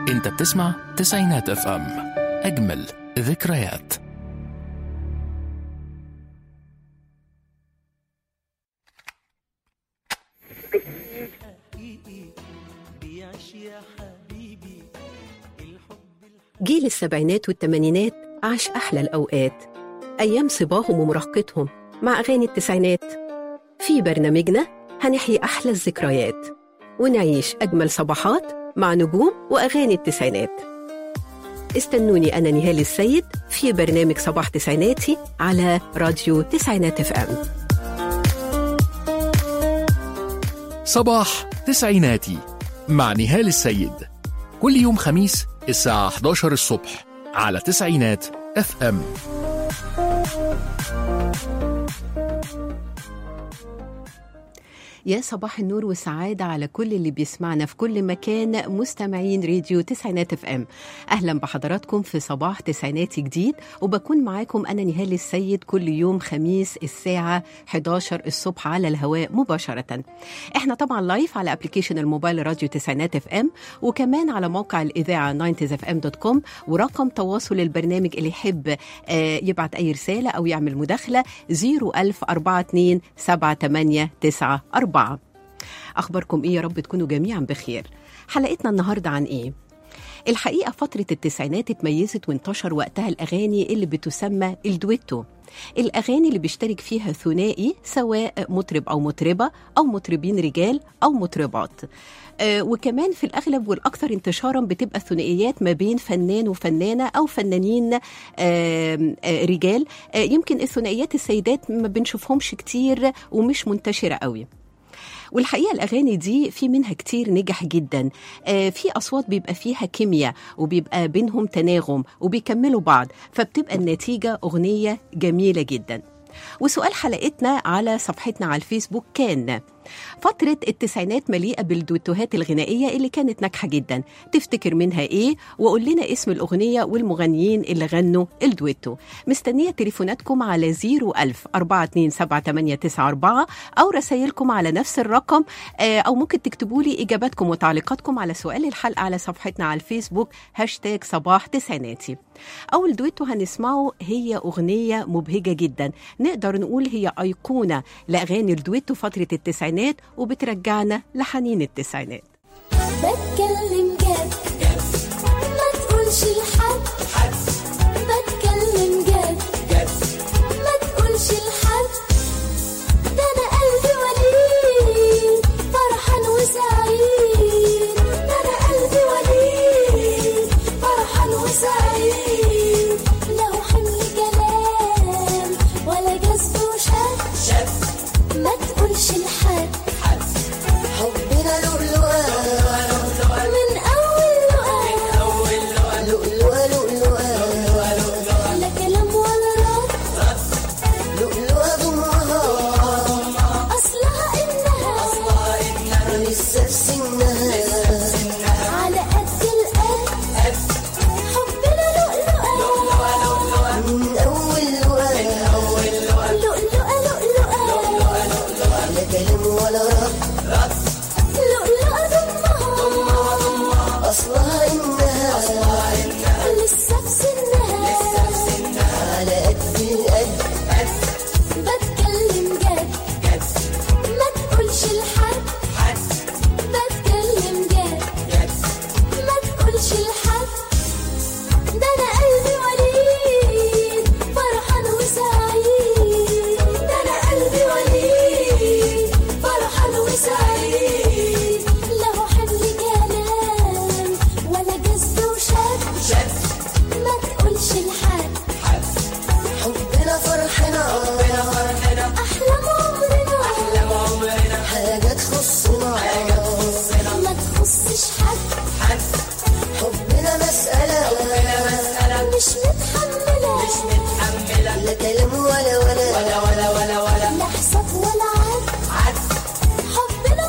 انت بتسمع تسعينات اف ام اجمل ذكريات جيل السبعينات والثمانينات عاش أحلى الأوقات أيام صباهم ومراهقتهم مع أغاني التسعينات في برنامجنا هنحيي أحلى الذكريات ونعيش أجمل صباحات مع نجوم وأغاني التسعينات استنوني أنا نهال السيد في برنامج صباح تسعيناتي على راديو تسعينات اف ام صباح تسعيناتي مع نهال السيد كل يوم خميس الساعة 11 الصبح على تسعينات اف ام يا صباح النور والسعادة على كل اللي بيسمعنا في كل مكان مستمعين راديو تسعينات اف ام أهلا بحضراتكم في صباح تسعيناتي جديد وبكون معاكم أنا نهال السيد كل يوم خميس الساعة 11 الصبح على الهواء مباشرة احنا طبعا لايف على ابلكيشن الموبايل راديو تسعينات اف ام وكمان على موقع الإذاعة 90fm.com ورقم تواصل البرنامج اللي يحب آه، يبعت أي رسالة أو يعمل مداخلة 01042 7894 أخباركم إيه يا رب تكونوا جميعا بخير حلقتنا النهاردة عن إيه؟ الحقيقة فترة التسعينات اتميزت وانتشر وقتها الأغاني اللي بتسمى الدويتو الأغاني اللي بيشترك فيها ثنائي سواء مطرب أو مطربة أو مطربين رجال أو مطربات آه، وكمان في الأغلب والأكثر انتشارا بتبقى الثنائيات ما بين فنان وفنانة أو فنانين آم، آه، رجال آه، يمكن الثنائيات السيدات ما بنشوفهمش كتير ومش منتشرة قوي والحقيقه الاغاني دي في منها كتير نجح جدا آه في اصوات بيبقى فيها كيمياء وبيبقى بينهم تناغم وبيكملوا بعض فبتبقى النتيجه اغنيه جميله جدا وسؤال حلقتنا على صفحتنا على الفيسبوك كان فترة التسعينات مليئة بالدويتوهات الغنائية اللي كانت ناجحة جدا تفتكر منها ايه وقول لنا اسم الأغنية والمغنيين اللي غنوا الدويتو مستنية تليفوناتكم على 01000 427 أو رسائلكم على نفس الرقم آه، أو ممكن تكتبوا لي إجاباتكم وتعليقاتكم على سؤال الحلقة على صفحتنا على الفيسبوك هاشتاج صباح تسعيناتي أول دويتو هنسمعه هي أغنية مبهجة جدا نقدر نقول هي أيقونة لأغاني الدويتو فترة التسعينات وبترجعنا لحنين التسعينات بتكلم جد ما تقولش لحد بتكلم جد ما تقولش لحد ده انا قلبي وليد فرحان وسعيد ده انا قلبي وليد فرحان وسعيد لو حمل كلام ولا جذب وشد ما تقولش لحد حبنا لؤلؤة من أول لقاء لؤلؤة لؤلؤة لا كلام ولا رد لؤلؤة ضمها أصلها إنها لسه في سنها على قد القد حبنا لؤلؤة من أول لؤلؤة لؤلؤة لؤلؤة لا كلام ولا رد لؤلؤة ضمها أصلها إنها لسه في سنها على قد القد بتكلم جد ما تقولش لحد بتكلم جد ما تقولش لحد ده انا قلبي وليد فرحان وسعيد ده انا قلبي وليد فرحان وسعيد له حمل كلام ولا جذب وشد ما تقولش لحد حبنا فرحنا احلام عمرنا حاجة تخصنا ما تخصش حد حبنا مسألة مش متحملة لا كلام ولا ولا لا حساب ولا عد حبنا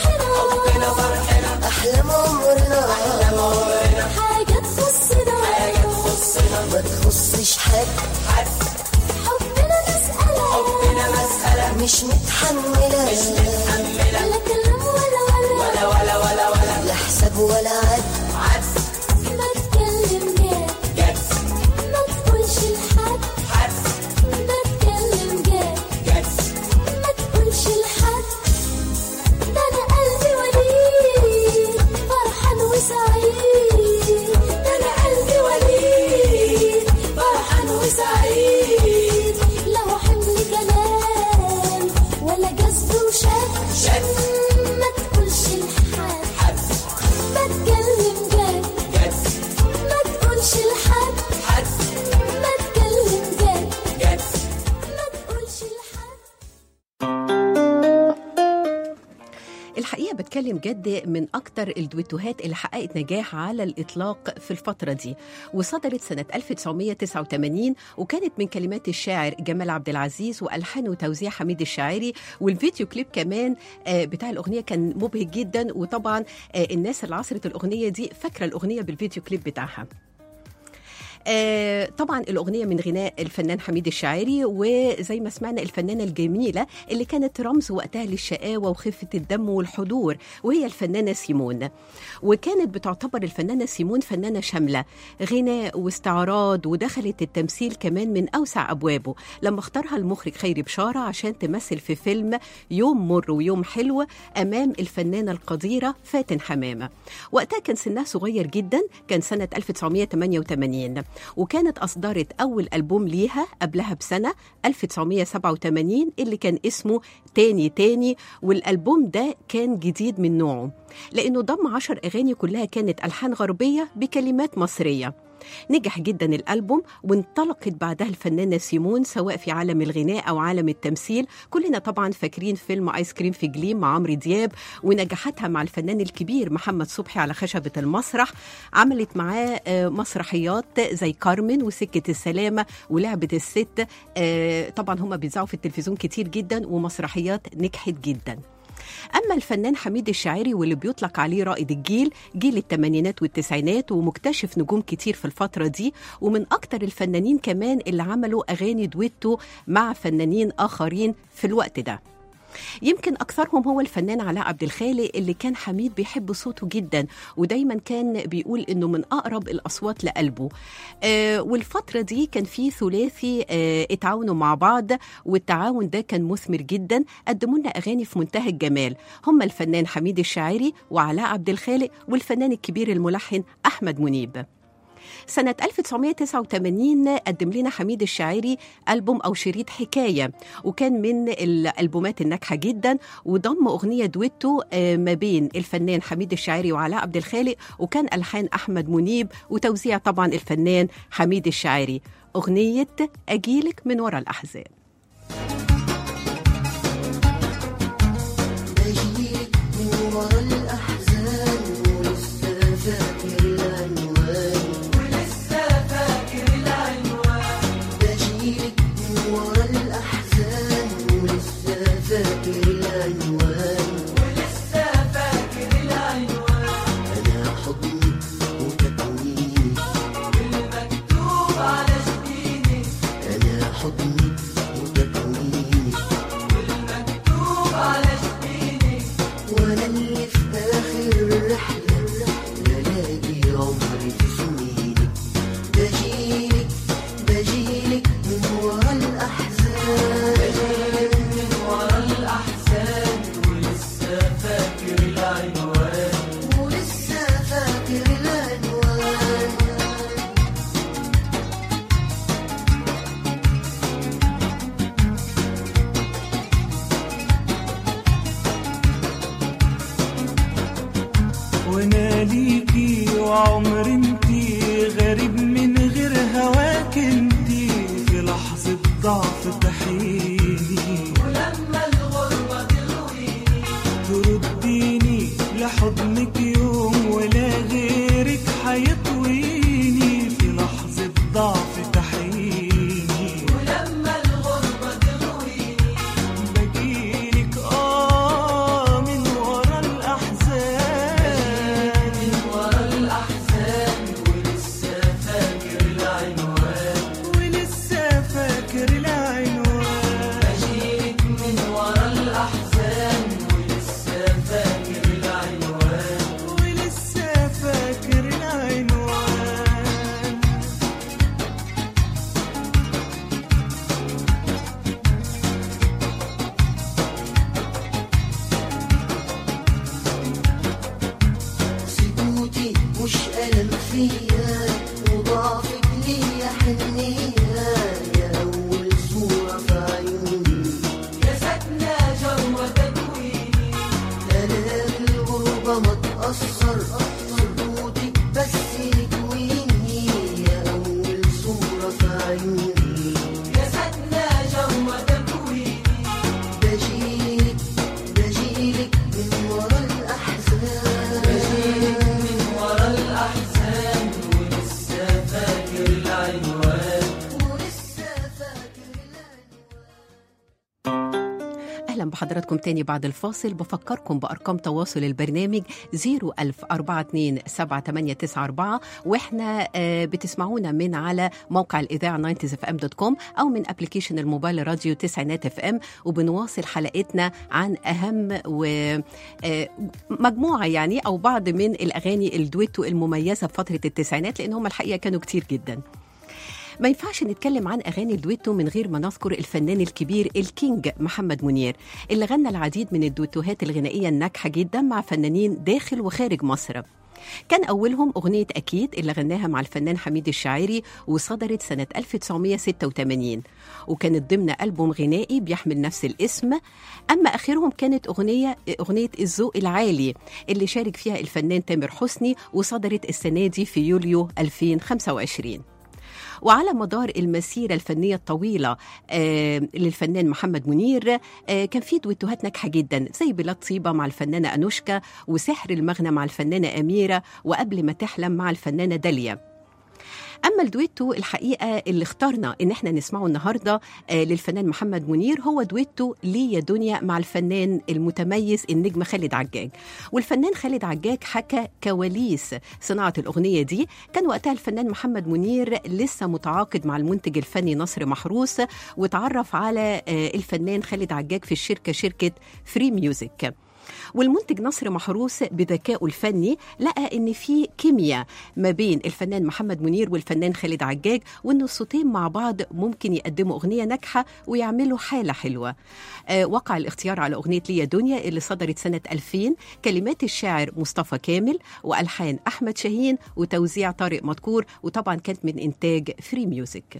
فرحنا أحلام عمرنا حاجة تخصنا ما تخصش حد حبنا مسألة مش متحملة لا كلام ولا ولا لا حساب ولا عد الحقيقة بتكلم جد من أكتر الدويتوهات اللي حققت نجاح على الإطلاق في الفترة دي وصدرت سنة 1989 وكانت من كلمات الشاعر جمال عبد العزيز وألحان وتوزيع حميد الشاعري والفيديو كليب كمان آه، بتاع الأغنية كان مبهج جدا وطبعا آه، الناس اللي عصرت الأغنية دي فاكرة الأغنية بالفيديو كليب بتاعها آه طبعا الأغنية من غناء الفنان حميد الشاعري وزي ما سمعنا الفنانة الجميلة اللي كانت رمز وقتها للشقاوة وخفة الدم والحضور وهي الفنانة سيمون وكانت بتعتبر الفنانة سيمون فنانة شاملة غناء واستعراض ودخلت التمثيل كمان من أوسع أبوابه لما اختارها المخرج خيري بشارة عشان تمثل في فيلم يوم مر ويوم حلو أمام الفنانة القديرة فاتن حمامة وقتها كان سنها صغير جدا كان سنة 1988 وكانت أصدرت أول ألبوم ليها قبلها بسنة 1987 اللي كان اسمه تاني تاني والألبوم ده كان جديد من نوعه لأنه ضم عشر أغاني كلها كانت ألحان غربية بكلمات مصرية نجح جدا الألبوم وانطلقت بعدها الفنانة سيمون سواء في عالم الغناء أو عالم التمثيل كلنا طبعا فاكرين فيلم آيس كريم في جليم مع عمرو دياب ونجاحاتها مع الفنان الكبير محمد صبحي على خشبة المسرح عملت معاه آه، مسرحيات زي كارمن وسكة السلامة ولعبة الست آه، طبعا هم بيذاعوا في التلفزيون كتير جدا ومسرحيات نجحت جدا أما الفنان حميد الشاعري واللي بيطلق عليه رائد الجيل جيل الثمانينات والتسعينات ومكتشف نجوم كتير في الفترة دي ومن أكتر الفنانين كمان اللي عملوا أغاني دويتو مع فنانين آخرين في الوقت ده يمكن أكثرهم هو الفنان علاء عبد الخالق اللي كان حميد بيحب صوته جدا ودايما كان بيقول إنه من أقرب الأصوات لقلبه آه والفترة دي كان في ثلاثي آه اتعاونوا مع بعض والتعاون ده كان مثمر جدا قدموا لنا أغاني في منتهى الجمال هم الفنان حميد الشاعري وعلاء عبد الخالق والفنان الكبير الملحن أحمد منيب سنة 1989 قدم لنا حميد الشاعري ألبوم أو شريط حكاية وكان من الألبومات الناجحة جدا وضم أغنية دويتو آه، ما بين الفنان حميد الشاعري وعلاء عبد الخالق وكان ألحان أحمد منيب وتوزيع طبعا الفنان حميد الشاعري أغنية أجيلك من وراء الأحزان بجيك من ورا الأحزان ولسه فاكر العنوان ولسه فاكر العنوان بجيك من ورا الأحزان ولسه فاكر العنوان ولسه فاكر العنوان أنا حضني وتكويني والمكتوب على جبيني أنا حضني وتكويني وانا اللي في اخر الرحله بلاقي عمري في سنيني بجيلك بجيلك من ورا الاحزان بجيلك من ورا الاحزان ولسه فاكر العنوان ولسه فاكر العنوان وانا ليكي وعمر انتي غريب من غير هواك انتي في لحظة ضعف تحيني ولما الغربة تغويني ترديني لحضنك يوم ولا غيرك حيطويني في لحظة ضعف تحيني ولما الغربة تغويني بجيلك اه من ورا الاحزان من ورا الاحزان ولسه فاكر العنوان ولسه فاكر العنوان بجيلك من ورا الاحزان ولسه فاكر العنوان ولسه فاكر العنوان سكوتي مش ألم فيا وضعفك ليا حنية يا أول صورة في عيوني يا سكنة جوه تكويني أنا بالغربة ما تأثر سكوتك بس يكويني يا أول صورة في عيوني يا سكنة جوه تكويني بجيلك بجيلك من ورا بحضراتكم تاني بعد الفاصل بفكركم بأرقام تواصل البرنامج 010427894 واحنا آه، بتسمعونا من على موقع الإذاعة 90fm.com أو من أبليكيشن الموبايل راديو تسعينات اف ام وبنواصل حلقتنا عن أهم ومجموعة يعني أو بعض من الأغاني الدويتو المميزة بفترة التسعينات لأن هم الحقيقة كانوا كتير جدا ما ينفعش نتكلم عن اغاني الدويتو من غير ما نذكر الفنان الكبير الكينج محمد منير اللي غنى العديد من الدويتوهات الغنائيه الناجحه جدا مع فنانين داخل وخارج مصر كان أولهم أغنية أكيد اللي غناها مع الفنان حميد الشاعري وصدرت سنة 1986 وكانت ضمن ألبوم غنائي بيحمل نفس الاسم أما آخرهم كانت أغنية أغنية الذوق العالي اللي شارك فيها الفنان تامر حسني وصدرت السنة دي في يوليو 2025 وعلى مدار المسيرة الفنية الطويلة آه للفنان محمد منير آه كان في دويتوهات ناجحة جدا زي بلاد طيبة مع الفنانة أنوشكا وسحر المغنى مع الفنانة أميرة وقبل ما تحلم مع الفنانة داليا اما الدويتو الحقيقه اللي اخترنا ان احنا نسمعه النهارده آه للفنان محمد منير هو دويتو لي يا دنيا مع الفنان المتميز النجم خالد عجاج والفنان خالد عجاج حكى كواليس صناعه الاغنيه دي كان وقتها الفنان محمد منير لسه متعاقد مع المنتج الفني نصر محروس وتعرف على آه الفنان خالد عجاج في الشركه شركه فري ميوزك والمنتج نصر محروس بذكائه الفني لقى ان في كيمياء ما بين الفنان محمد منير والفنان خالد عجاج وان الصوتين مع بعض ممكن يقدموا اغنيه ناجحه ويعملوا حاله حلوه آه وقع الاختيار على اغنيه ليا دنيا اللي صدرت سنه 2000 كلمات الشاعر مصطفى كامل والحان احمد شاهين وتوزيع طارق مدكور وطبعا كانت من انتاج فري ميوزك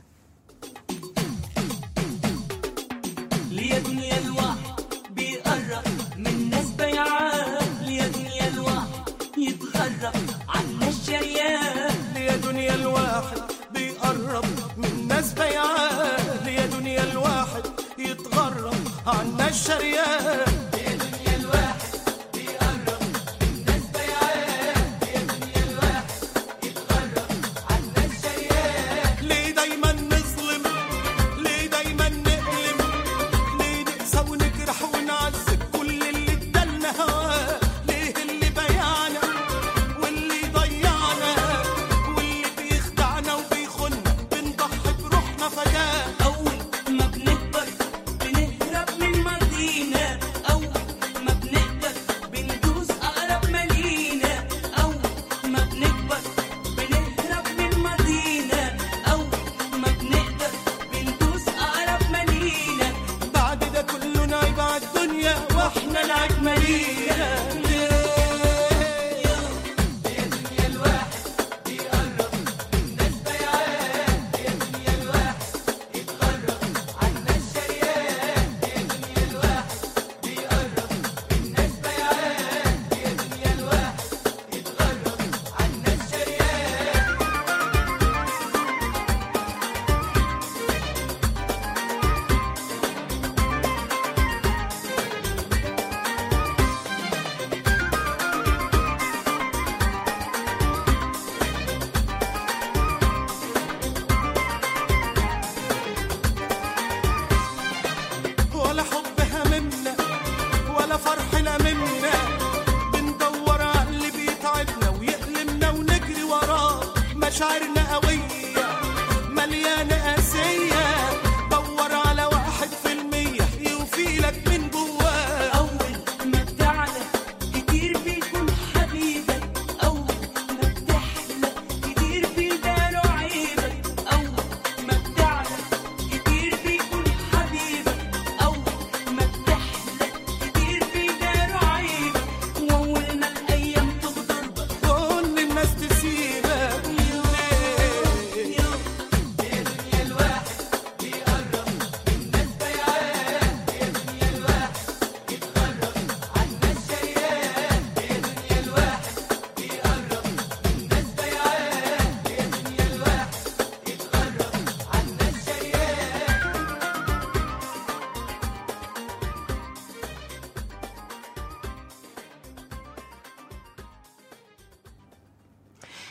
ليا دنيا الواحد بيقرب من ناس بيعان ليا دنيا الواحد يتغرب عنا الشريان ليا دنيا الواحد بيقرب من ناس بيعان ليا دنيا الواحد يتغرب عنا الشريان ليه دايما نظلم ليه دايما نألم ليه نقسى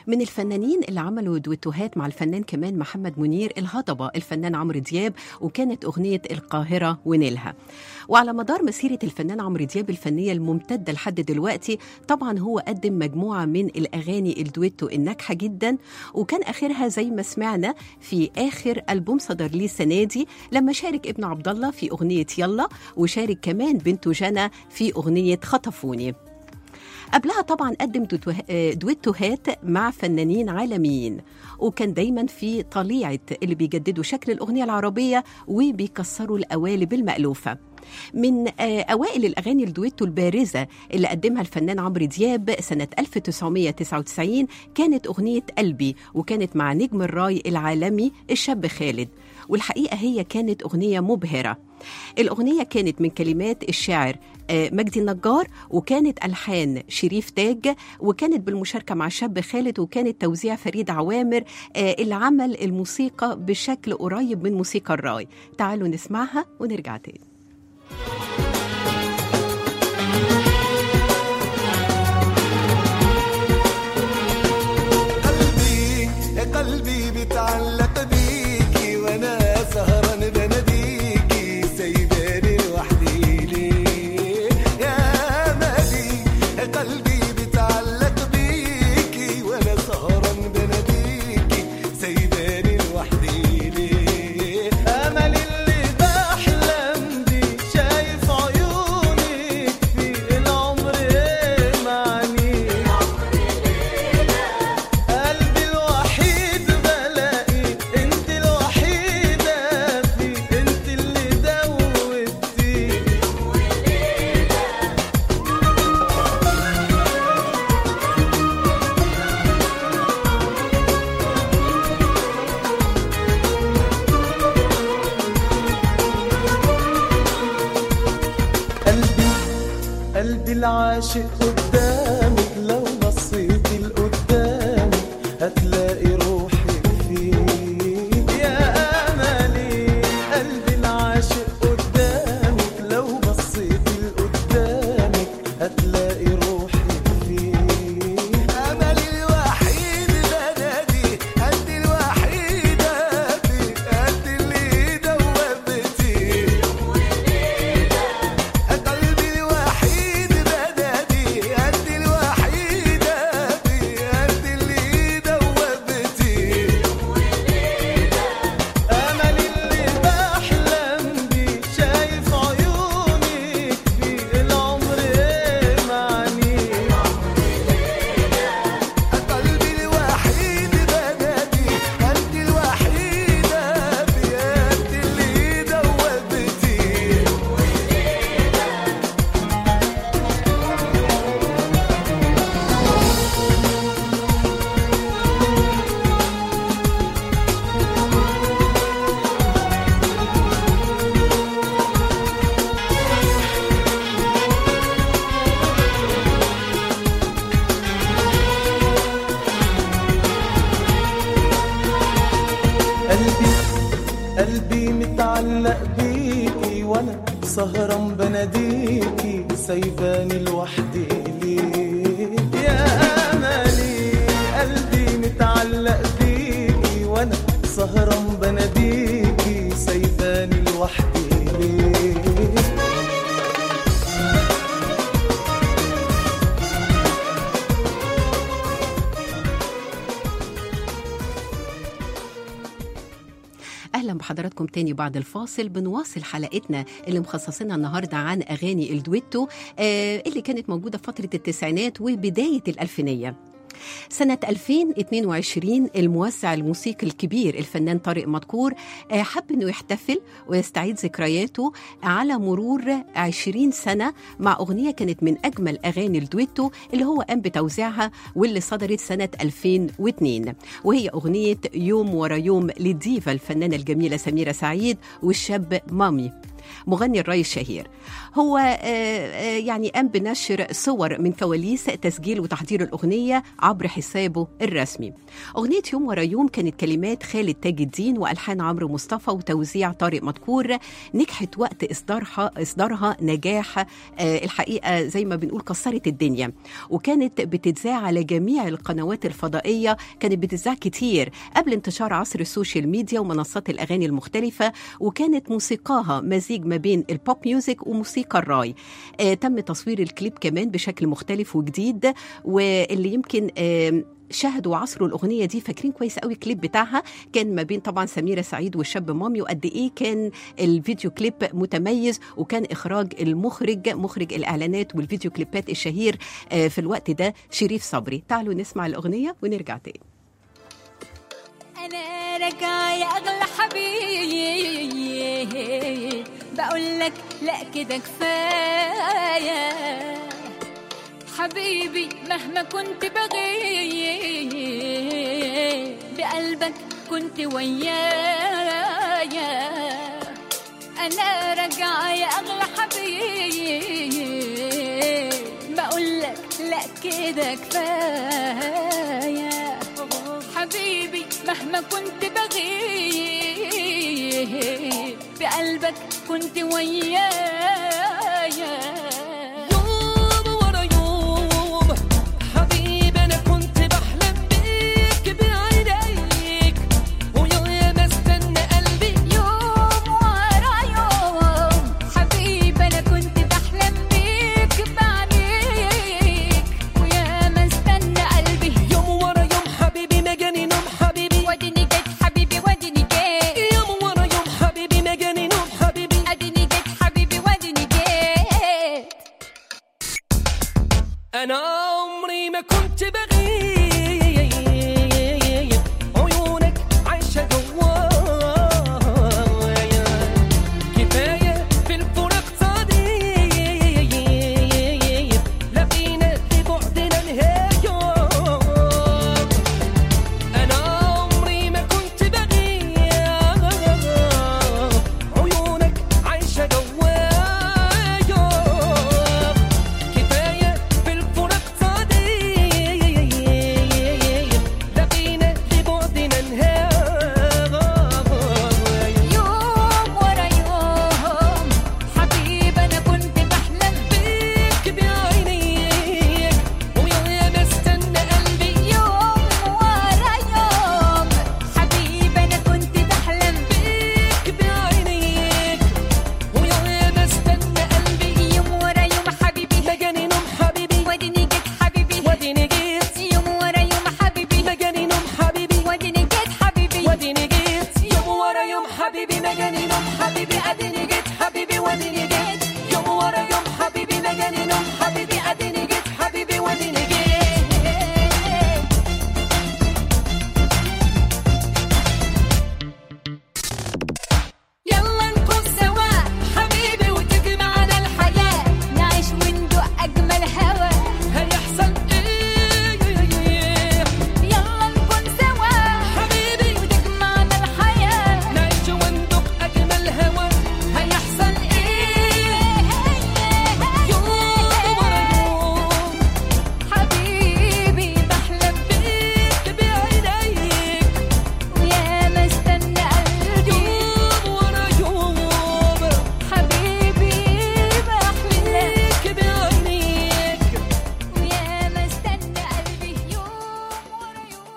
من الفنانين اللي عملوا دويتوهات مع الفنان كمان محمد منير الهضبة الفنان عمرو دياب وكانت أغنية القاهرة ونيلها وعلى مدار مسيرة الفنان عمرو دياب الفنية الممتدة لحد دلوقتي طبعا هو قدم مجموعة من الأغاني الدويتو الناجحة جدا وكان آخرها زي ما سمعنا في آخر ألبوم صدر ليه السنة دي لما شارك ابن عبد الله في أغنية يلا وشارك كمان بنته جنى في أغنية خطفوني قبلها طبعا قدم دوتوه- آه، دويتوهات مع فنانين عالميين وكان دايما في طليعة اللي بيجددوا شكل الأغنية العربية وبيكسروا القوالب المألوفة من آه، أوائل الأغاني الدويتو البارزة اللي قدمها الفنان عمرو دياب سنة 1999 كانت أغنية قلبي وكانت مع نجم الراي العالمي الشاب خالد والحقيقة هي كانت أغنية مبهرة الأغنية كانت من كلمات الشاعر آه، مجدي النجار وكانت ألحان شريف تاج وكانت بالمشاركة مع شاب خالد وكانت توزيع فريد عوامر آه، اللي عمل الموسيقى بشكل قريب من موسيقى الراي تعالوا نسمعها ونرجع تاني قلبي يا قلبي بيتعلق بيكي وانا سهران بناديكي سايباني لوحدي ليه يا مالي يا قلبي بيتعلق بيكي وانا سهران بناديكي سايباني لوحدي ليه امل اللي بحلم بيه شايف عيونك في العمر معني قلبي الوحيد بلاقي انت الوحيدة في انت اللي دوبتي قلبي قلبي العاشق قدامك لو بصيتي لقدامك هتلاقي روحي فيك يا املي قلبي العاشق قدامك لو بصيتي لقدامك هتلاقي روحي فيك املي الوحيد بنادي انت الوحيده في انت اللي دوبتي قلبي الوحيد بنادي انت الوحيده في انت اللي دوبتي امل اللي بحلم بيه شايف عيونك في العمر معني قلبي الوحيد بنادي انت الوحيده في انت اللي دوبتي قلبي قلبي متعلق بيكي وانا سهران بناديكي سايباني لوحدي ليه يا املي قلبي متعلق بيكي وانا سهران بناديكي سايباني لوحدي ليه اهلا بحضراتكم تاني بعد الفاصل بنواصل حلقتنا اللي مخصصينها النهارده عن اغاني الدويتو آه اللي كانت موجوده في فتره التسعينات وبدايه الالفينيه سنة 2022 الموزع الموسيقي الكبير الفنان طارق مدكور آه، حب انه يحتفل ويستعيد ذكرياته على مرور 20 سنة مع أغنية كانت من أجمل أغاني الدويتو اللي هو قام بتوزيعها واللي صدرت سنة 2002 وهي أغنية يوم ورا يوم للديفا الفنانة الجميلة سميرة سعيد والشاب مامي مغني الراي الشهير هو آه، آه، يعني قام بنشر صور من كواليس تسجيل وتحضير الأغنية عبر حسابه الرسمي أغنية يوم ورا يوم كانت كلمات خالد تاج الدين وألحان عمرو مصطفى وتوزيع طارق مدكور نجحت وقت إصدارها إصدارها نجاح آه، الحقيقة زي ما بنقول كسرت الدنيا وكانت بتتذاع على جميع القنوات الفضائية كانت بتتذاع كتير قبل انتشار عصر السوشيال ميديا ومنصات الأغاني المختلفة وكانت موسيقاها مزيج ما بين البوب ميوزك وموسيقى الراي آه تم تصوير الكليب كمان بشكل مختلف وجديد واللي يمكن آه شاهدوا عصروا الاغنيه دي فاكرين كويس قوي الكليب بتاعها كان ما بين طبعا سميره سعيد والشاب مامي وقد ايه كان الفيديو كليب متميز وكان اخراج المخرج مخرج الاعلانات والفيديو كليبات الشهير آه، في الوقت ده شريف صبري تعالوا نسمع الاغنيه ونرجع تاني انا راجعه يا اغلى حبيب بقول لك لا كده كفايه حبيبي مهما كنت بغيب بقلبك كنت ويايا انا راجعه يا اغلى حبيب بقول لك لا كده كفايه حبيبي مهما كنت بغيب بقلبك كنت ويايا يوم ورا يوم حبيبي انا كنت بحلم بيك بعينيك ويا ما استنى قلبي يوم ورا يوم حبيبي انا كنت بحلم بيك بعينيك ويا ما استنى قلبي يوم ورا يوم حبيبي ما جاني نوم حبيبي وديني جيت حبيبي وديني جيت يوم ورا يوم حبيبي ما جاني نوم حبيبي اديني جيت حبيبي وديني جيت انا عمري ما كنت بغيب عيونك عايشه جوايا كفايه في الفراق صديق لقينا لبعدنا نهايه انا عمري ما كنت بغيب عيونك عايشه جوايا كفايه في الفراق صديق لقينا لبعدنا نهايه يوم ورا يوم حبيبي انا كنت بحلم بيك بعينيك ويا ما استنى قلبي يوم ورا يوم حبيبي انا كنت بحلم بيك بعينيك ويا ما استنى قلبي يوم ورا يوم حبيبي ما جاني نوم حبيبي وديني جيت حبيبي وديني جيت يوم ورا يوم حبيبي ما جاني نوم حبيبي وديني جيت حبيبي وديني جيت يوم ورا يوم حبيبي ما جاني نوم حبيبي اديني جيت حبيبي وديني جيت يوم ورا يوم حبيبي ما جاني نوم حبيبي اديني جيت حبيبي وديني جيت يلا نكون سوا حبيبي وتجمعنا الحياة نعيش وندوق أجمل هوا هيحصل ايه يلا نكون سوا حبيبي وتجمعنا الحياة نعيش وندق اجمل هوا هيحصل إيه يوم ورا يوم حبيبي بحلم بيك بعينيك ويا ما استنى قلبي يوم ورا يوم حبيبي بحلم بيك بعينيك ويا ما استنى قلبي يوم ورا يوم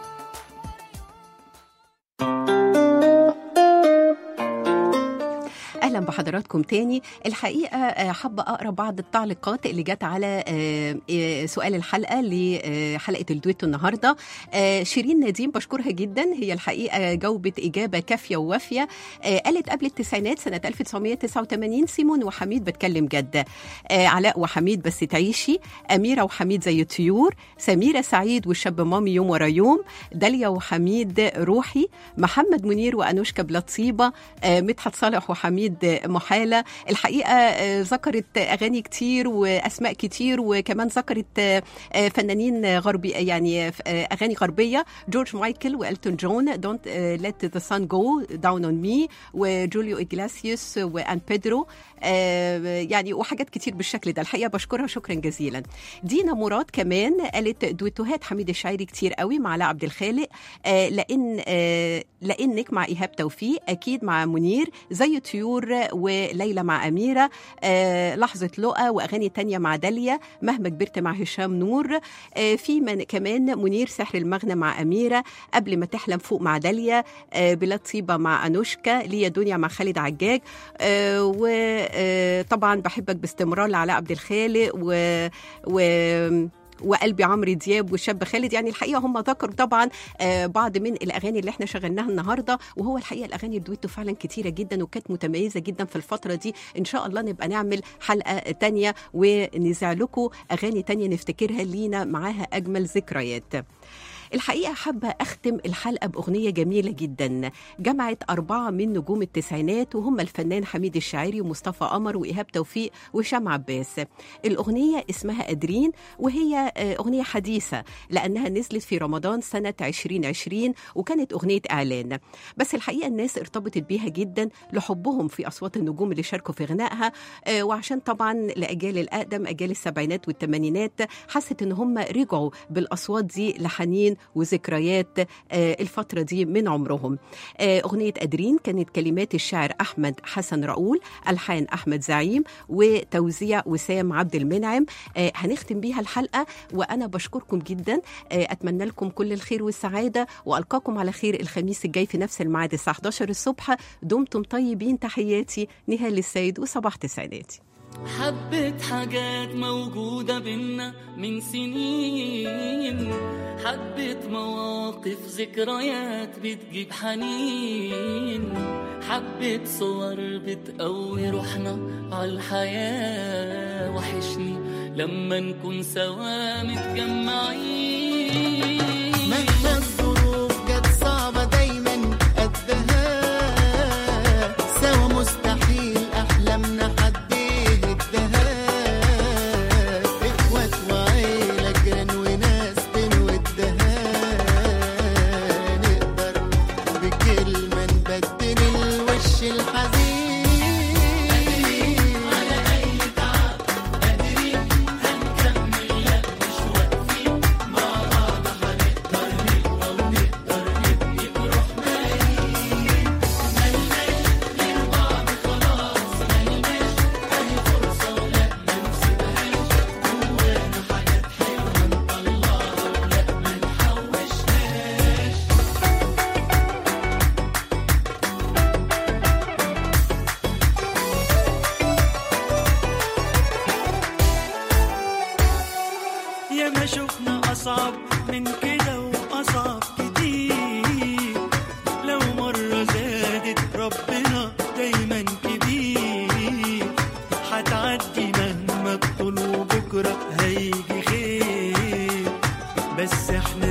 اهلا بحضراتكم تاني الحقيقه آه، حابه اقرا بعض التعليقات اللي جت على آه، آه، سؤال الحلقه لحلقه الدويتو النهارده آه، شيرين نديم بشكرها جدا هي الحقيقه جاوبت اجابه كافيه ووافيه آه، قالت قبل التسعينات سنه 1989 سيمون وحميد بتكلم جد آه، علاء وحميد بس تعيشي اميره وحميد زي الطيور سميره سعيد والشاب مامي يوم ورا يوم داليا وحميد روحي محمد منير وانوشكا بلطيبه آه، مدحت صالح وحميد اكيد محاله الحقيقه آه، ذكرت اغاني كتير واسماء كتير وكمان ذكرت آه، آه، فنانين غربي يعني آه، اغاني غربيه جورج مايكل والتون جون دونت ليت ذا سان جو داون اون مي وجوليو اجلاسيوس وان بيدرو آه، يعني وحاجات كتير بالشكل ده الحقيقه بشكرها شكرا جزيلا دينا مراد كمان قالت دويتوهات حميد الشاعري كتير قوي مع علاء عبد الخالق آه، لان آه، لانك مع ايهاب توفيق اكيد مع منير زي طيور وليلى مع اميره آه، لحظه لقا واغاني تانية مع داليا مهما كبرت مع هشام نور آه، في من كمان منير سحر المغنى مع اميره قبل ما تحلم فوق مع داليا آه، بلاد طيبه مع انوشكا ليا دنيا مع خالد عجاج وطبعا بحبك باستمرار لعلاء عبد الخالق و, و وقلبي عمرو دياب والشاب خالد يعني الحقيقه هم ذكروا طبعا آه، بعض من الاغاني اللي احنا شغلناها النهارده وهو الحقيقه الاغاني الدويتو فعلا كتيره جدا وكانت متميزه جدا في الفتره دي ان شاء الله نبقى نعمل حلقه تانية ونذيع لكم اغاني تانية نفتكرها لينا معاها اجمل ذكريات الحقيقة حابة أختم الحلقة بأغنية جميلة جدا جمعت أربعة من نجوم التسعينات وهم الفنان حميد الشاعري ومصطفى قمر وإيهاب توفيق وهشام عباس الأغنية اسمها قادرين وهي آه، أغنية حديثة لأنها نزلت في رمضان سنة 2020 وكانت أغنية إعلان بس الحقيقة الناس ارتبطت بيها جدا لحبهم في أصوات النجوم اللي شاركوا في غنائها آه، وعشان طبعا لأجيال الأقدم أجيال السبعينات والثمانينات حست إن هم رجعوا بالأصوات دي لحنين وذكريات آه، الفترة دي من عمرهم آه، أغنية قادرين كانت كلمات الشاعر أحمد حسن رؤول ألحان أحمد زعيم وتوزيع وسام عبد المنعم آه، هنختم بيها الحلقة وأنا بشكركم جدا آه، أتمنى لكم كل الخير والسعادة وألقاكم على خير الخميس الجاي في نفس الميعاد الساعة 11 الصبح دمتم طيبين تحياتي نهال السيد وصباح تسعيناتي حبة حاجات موجودة بينا من سنين حبة مواقف ذكريات بتجيب حنين حبة صور بتقوي روحنا عالحياة وحشني لما نكون سوا متجمعين مهما الظروف جت صعبة دايما قدها سوا مستحيل أحلامنا حد يهدها إخوات وعيلة جيران وناس بنودها نقدر بكلمة نبدل الوش الحزين على أي تعب قادرين هنكمل لا مش واقفين مع بعض هنقدر نقوى ونقدر نبني بروحنا ملناش غير بعض خلاص ملناش أي فرصة ولا ما نسيبهاش جوانا حاجات حلوة نطلعها ولا ما نحوشهاش يا ما شفنا أصعب من كده وأصعب كتير لو مرة زادت ربنا دايما كبير هتعدي مهما تطول وبكرة هيجي خير بس احنا